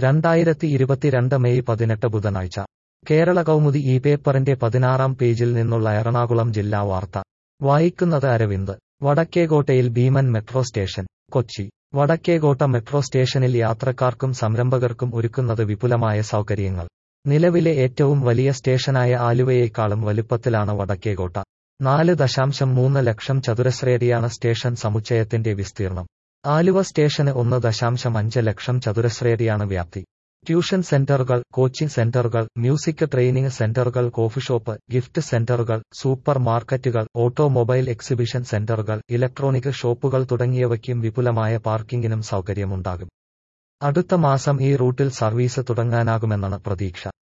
രണ്ടായിരത്തി ഇരുപത്തിരണ്ട് മെയ് പതിനെട്ട് ബുധനാഴ്ച കേരള കൗമുദി ഈ പേപ്പറിന്റെ പതിനാറാം പേജിൽ നിന്നുള്ള എറണാകുളം ജില്ലാ വാർത്ത വായിക്കുന്നത് അരവിന്ദ് വടക്കേകോട്ടയിൽ ഭീമൻ metro station Kochi Vadakkekotta metro സ്റ്റേഷനിൽ യാത്രക്കാർക്കും സംരംഭകർക്കും ഒരുക്കുന്നത് വിപുലമായ സൗകര്യങ്ങൾ നിലവിലെ ഏറ്റവും വലിയ സ്റ്റേഷനായ ആലുവയേക്കാളും വലുപ്പത്തിലാണ് വടക്കേകോട്ട നാല് ദശാംശം മൂന്ന് ലക്ഷം ചതുരശ്രയടിയാണ് സ്റ്റേഷൻ സമുച്ചയത്തിന്റെ വിസ്തീർണം ആലുവ സ്റ്റേഷന് ഒന്ന് ദശാംശം അഞ്ച് ലക്ഷം ചതുരശ്രയടിയാണ് വ്യാപ്തി ട്യൂഷൻ സെന്ററുകൾ കോച്ചിംഗ് സെന്ററുകൾ മ്യൂസിക് ട്രെയിനിംഗ് സെന്ററുകൾ കോഫിഷോപ്പ് ഗിഫ്റ്റ് സെന്ററുകൾ സൂപ്പർ മാർക്കറ്റുകൾ ഓട്ടോമൊബൈൽ എക്സിബിഷൻ സെന്ററുകൾ ഇലക്ട്രോണിക് ഷോപ്പുകൾ തുടങ്ങിയവയ്ക്കും വിപുലമായ പാർക്കിംഗിനും സൗകര്യമുണ്ടാകും അടുത്ത മാസം ഈ റൂട്ടിൽ സർവീസ് തുടങ്ങാനാകുമെന്നാണ് പ്രതീക്ഷ